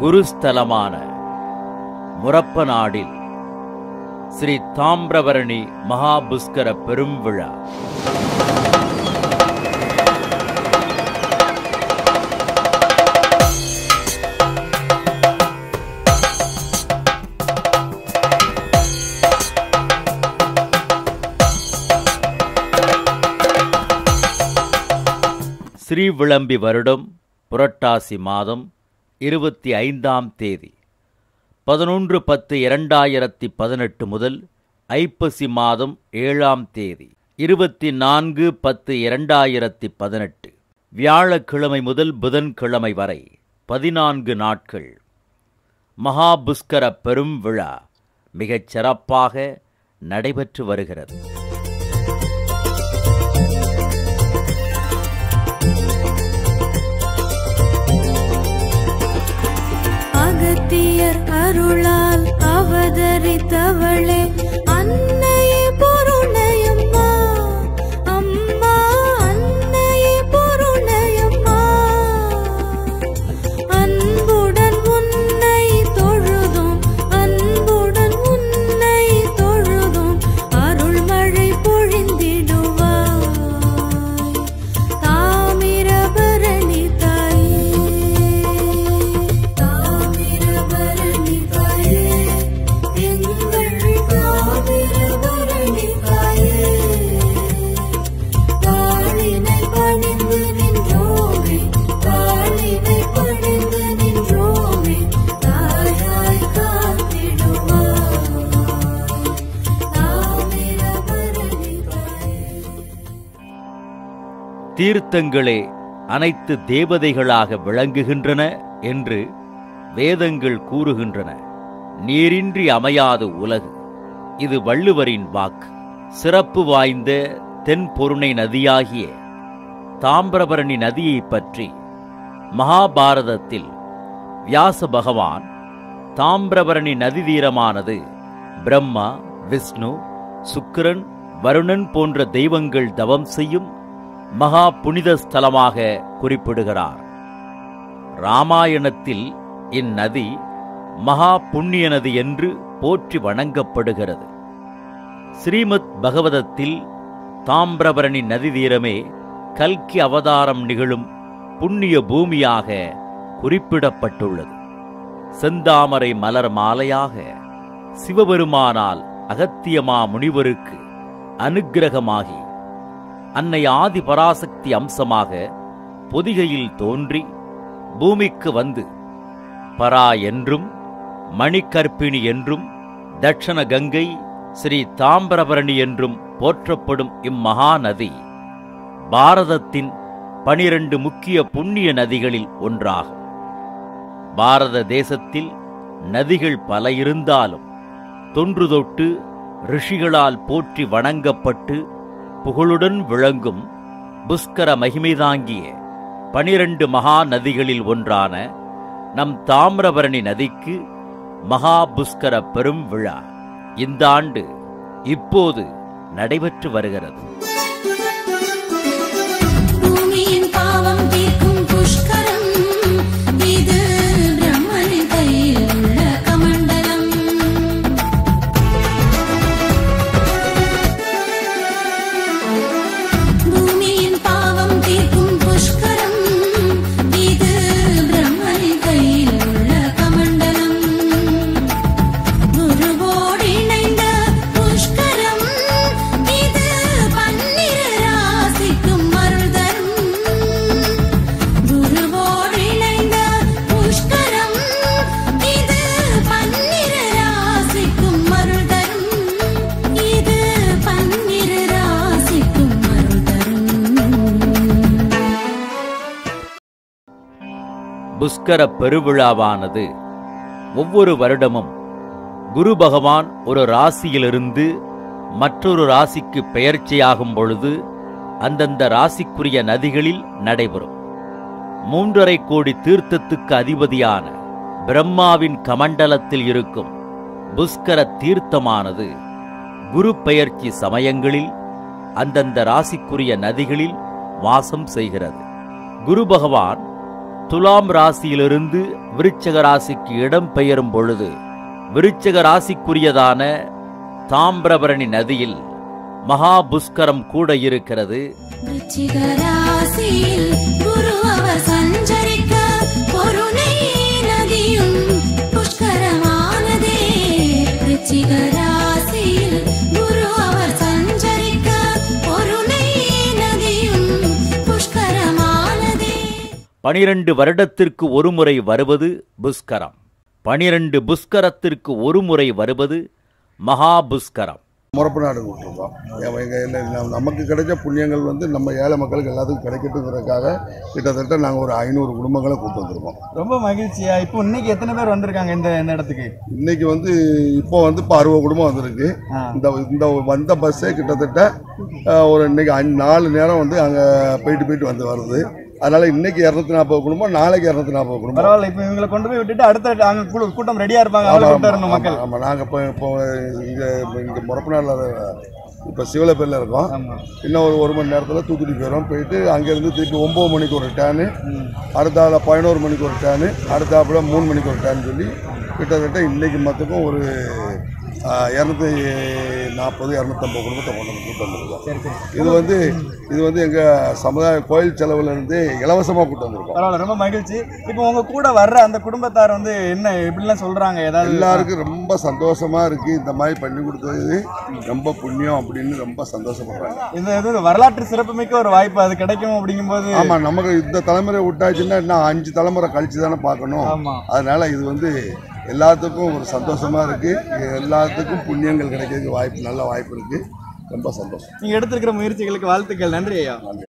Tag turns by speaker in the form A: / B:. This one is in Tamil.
A: குருஸ்தலமான முரப்பநாடில் ஸ்ரீ தாமிரபரணி மகாபுஷ்கர பெரும்விழா ஸ்ரீவிளம்பி வருடம் புரட்டாசி மாதம் இருபத்தி ஐந்தாம் தேதி பதினொன்று பத்து இரண்டாயிரத்தி பதினெட்டு முதல் ஐப்பசி மாதம் ஏழாம் தேதி இருபத்தி நான்கு பத்து இரண்டாயிரத்தி பதினெட்டு வியாழக்கிழமை முதல் புதன்கிழமை வரை பதினான்கு நாட்கள் மகாபுஷ்கர பெரும் விழா மிகச் சிறப்பாக நடைபெற்று வருகிறது
B: அகத்தியர் அருளால் அவதரித்தவளே அன்னையே பொருணையம்மா அம்மா அன்னையே பொருணையம்மா அன்புடன் உன்னை தொழுதும் அன்புடன் உன்னை தொழுதும் அருள்மழை பொழிந்திடுவாய் தாமிரபரணி தாயே தாமிரபரணி தாயே எங்கள் தாமிரபரணி தாயே தாளினை பணிந்து நின்றோமே தாளினை பணிந்து நின்றோமே தாயாய் காத்திடுவாய் தாமிரபரணி தாயே
A: தீர்த்தங்களே அனைத்து தேவதைகளாக விளங்குகின்றன என்று வேதங்கள் கூறுகின்றன நீரின்றி அமையாது உலகு இது வள்ளுவரின் வாக்கு சிறப்பு வாய்ந்த தென்பொருணை நதியாகிய தாமிரபரணி நதியைப் பற்றி மகாபாரதத்தில் வியாச பகவான் தாமிரபரணி நதி தீரமானது பிரம்மா விஷ்ணு சுக்கிரன் வருணன் போன்ற தெய்வங்கள் தவம் செய்யும் மகா புனித ஸ்தலமாக குறிப்பிடுகிறார் ராமாயணத்தில் இந்நதி மகா புண்ணிய நதி என்று போற்றி வணங்கப்படுகிறது ஸ்ரீமத் பகவதத்தில் தாமிரபரணி நதி தீரமே கல்கி அவதாரம் நிகழும் புண்ணிய பூமியாக குறிப்பிடப்பட்டுள்ளது செந்தாமரை மலர் மாலையாக சிவபெருமானால் அகத்தியமா முனிவருக்கு அனுக்கிரகமாகி அன்னை ஆதி பராசக்தி அம்சமாக பொதிகையில் தோன்றி பூமிக்கு வந்து பரா என்றும் மணிக்கற்பிணி என்றும் தட்சண கங்கை ஸ்ரீ தாமிரபரணி என்றும் போற்றப்படும் இம்மகா நதி பாரதத்தின் பனிரண்டு முக்கிய புண்ணிய நதிகளில் ஒன்றாகும் பாரத தேசத்தில் நதிகள் பல இருந்தாலும் தொன்று தொட்டு ரிஷிகளால் போற்றி வணங்கப்பட்டு புகழுடன் விளங்கும் புஷ்கர மகிமைதாங்கிய பனிரண்டு மகா நதிகளில் ஒன்றான நம் தாமிரபரணி நதிக்கு மகா புஷ்கர பெரும் விழா இந்த ஆண்டு இப்போது நடைபெற்று வருகிறது
B: பூமியின் பாவம் தீர்க்கும் புஷ்கரம் இது பிரம்மனின் கையில் உள்ள கமண்டலம் பூமியின் பாவம் தீர்க்கும் புஷ்கரம் இது பிரம்மனின் கையில் உள்ள கமண்டலம் குருவோடு இணைந்த புஷ்கரம் இது பன்னிரு ராசிக்கும் அருள் தரும் குருவோடு இணைந்த புஷ்கரம் இது பன்னிரு ராசிக்கும் அருள் தரும் இது பன்னிரு ராசிக்கும் அருள் தரும்
A: புஷ்கர பெருவிழாவானது ஒவ்வொரு வருடமும் குரு பகவான் ஒரு ராசியிலிருந்து மற்றொரு ராசிக்கு பெயர்ச்சியாகும் பொழுது அந்தந்த ராசிக்குரிய நதிகளில் நடைபெறும் மூன்றரை கோடி தீர்த்தத்துக்கு அதிபதியான பிரம்மாவின் கமண்டலத்தில் இருக்கும் புஷ்கர தீர்த்தமானது குரு பெயர்ச்சி சமயங்களில் அந்தந்த ராசிக்குரிய நதிகளில் வாசம் செய்கிறது குரு பகவான் துலாம் ராசியிலிருந்து விருச்சக ராசிக்கு இடம் பெயரும் பொழுது விருச்சக ராசிக்குரியதான தாமிரபரணி நதியில் மகாபுஷ்கரம் கூட இருக்கிறது
B: விருச்சிக ராசியில் குரு அவர் சஞ்சரிக்க பொருணை நதியும் புஷ்கரமானதே விருச்சிக ராசியில் குரு அவர் சஞ்சரிக்க பொருணை நதியும் புஷ்கரமானதே
A: பனிரெண்டு வருடத்திற்கு ஒருமுறை வருவது புஷ்கரம் பனிரெண்டு புஷ்கரத்திற்கு ஒருமுறை வருவது மகாபுஷ்கரம்
C: முறப்பு நாடு விட்டுருக்கோம் எங்க இல்லை நம்ம- நமக்கு கிடைச்ச புண்ணியங்கள் வந்து நம்ம ஏழை மக்களுக்கு எல்லாத்துக்கும் கிடைக்கட்டுங்கிறதுக்காக கிட்டத்தட்ட நாங்கள் ஒரு ஐநூறு குடும்பங்களை கூட்டு வந்திருக்கோம்
D: ரொம்ப மகிழ்ச்சியா இப்போ இன்னைக்கு எத்தனை பேர் வந்திருக்காங்க இந்த இந்த இடத்துக்கு
C: இன்னைக்கு வந்து இப்போ வந்து இப்போ அறுபது குடும்பம் வந்திருக்கு
D: ஆ.
C: இந்த இந்த வந்த பஸ்ஸே கிட்டத்தட்ட அஹ், ஒரு இன்னைக்கு அஞ்சு நாலு நேரம் வந்து அங்கே போயிட்டு போயிட்டு வந்து வருது அதனால இன்னைக்கு இரநூத்தி நாற்பது குடும்பம் நாளைக்கு இரநூத்தி நாற்பது குடும்பம்
D: பரவாயில்ல இப்போ இவங்களை கொண்டு போய் விட்டுட்டு அடுத்த அங்க கூ- கூட்டம் ரெடியா இருப்பாங்க அவளை கூட்டு வரணும் மக்கள்
C: ஆமாம் நாங்கள் இப்போ இப்போ இங்கே இங்கே முறப்பநாளில் இப்போ சிவலப்பேரில் இருக்கோம்
D: ஆமா
C: இன்னும் ஒரு ஒரு மணி நேரத்தில் தூத்துக்குடி போயிடும் போயிட்டு அங்கேருந்து திருப்பி ஒம்பது மணிக்கு ஒரு டேனு அடுத்தால பதினோரு மணிக்கு ஒரு டேனு அடுத்தாப்புல மூணு மணிக்கு ஒரு டேன் சொல்லி கிட்டத்தட்ட இன்னைக்கு மொத்தக்கும் ஒரு இரநூத்தி நாற்பது இரநூத்தம்பது குடும்பத்தை கொண்டு வந்து கூட்டு வந்திருக்கோம்
D: சரி சரி
C: இது வந்து இது வந்து எங்கள் சமுதாய கோயில் செலவுல இருந்து இலவசமாக கூட்டு வந்திருக்கோம்
D: பரவாயில்ல ரொம்ப மகிழ்ச்சி இப்போ உங்க கூட வர்ற அந்த குடும்பத்தார் வந்து என்ன எப்படிலாம் சொல்றாங்க ஏதாவது
C: எல்லாருக்கும் ரொம்ப சந்தோஷமா இருக்கு இந்த மாதிரி பண்ணி கொடுத்தது ரொம்ப புண்ணியம் அப்படின்னு ரொம்ப சந்தோஷப்படுறாங்க
D: இது இது வரலாற்று சிறப்புமிக்க ஒரு வாய்ப்பு அது கிடைக்கும் அப்படிங்கும்போது
C: ஆமா நமக்கு இந்த தலைமுறை விட்டாச்சுன்னா இன்னும் அஞ்சு தலைமுறை கழிச்சு தானே பார்க்கணும்
D: ஆமா
C: அதனால இது வந்து எல்லாத்துக்கும் ஒரு சந்தோஷமா இருக்கு எல்லாத்துக்கும் புண்ணியங்கள் கிடைக்கிறதுக்கு வாய்ப்பு நல்ல வாய்ப்பு இருக்கு ரொம்ப சந்தோஷம்
D: நீங்க எடுத்திருக்கிற முயற்சிகளுக்கு வாழ்த்துக்கள் நன்றி ஐயா